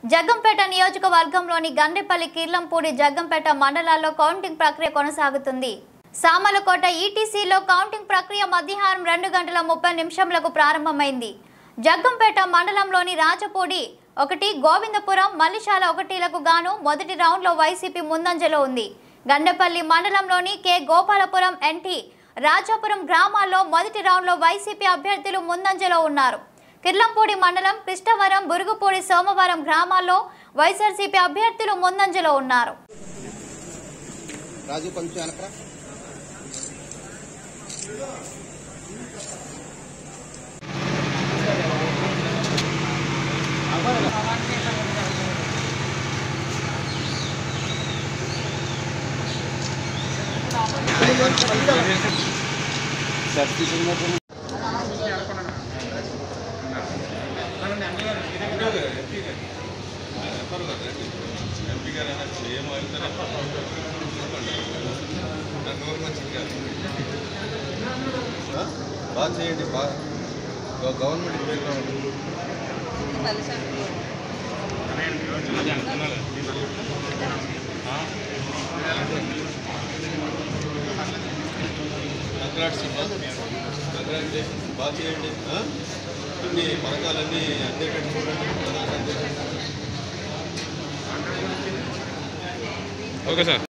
జగ్గంపేట నియోజకవర్గంలోని గండేపల్లి కీర్లంపూడి జగ్గంపేట మండలాల్లో కౌంటింగ్ ప్రక్రియ కొనసాగుతుంది సామలకోట ఈటీసీలో కౌంటింగ్ ప్రక్రియ మధ్యాహ్నం రెండు గంటల ముప్పై నిమిషంలకు ప్రారంభమైంది జగ్గంపేట మండలంలోని రాజపూడి ఒకటి గోవిందపురం మల్లిశాల ఒకటిలకు గాను మొదటి రౌండ్లో వైసీపీ ముందంజలో ఉంది గండేపల్లి మండలంలోని కె గోపాలపురం ఎన్టీ రాజాపురం గ్రామాల్లో మొదటి రౌండ్లో వైసీపీ అభ్యర్థులు ముందంజలో ఉన్నారు కిర్లంపూడి మండలం కృష్ణవరం బురుగుపూడి సోమవారం గ్రామాల్లో వైఎస్ఆర్సీపీ అభ్యర్థులు ముందంజలో ఉన్నారు రాజు కొంచెం వెనకరా బాగా చేయండి బాగా గవర్నమెంట్ ప్రోగ్రామ్ కంగ్రాట్స్ కంగ్రాచులేషన్స్ బాగా చేయండి ఆ? అన్ని పథకాలన్నీ అందేటట్టు చూడండి ప్రజలకు అందేటట్టు ఓకే సార్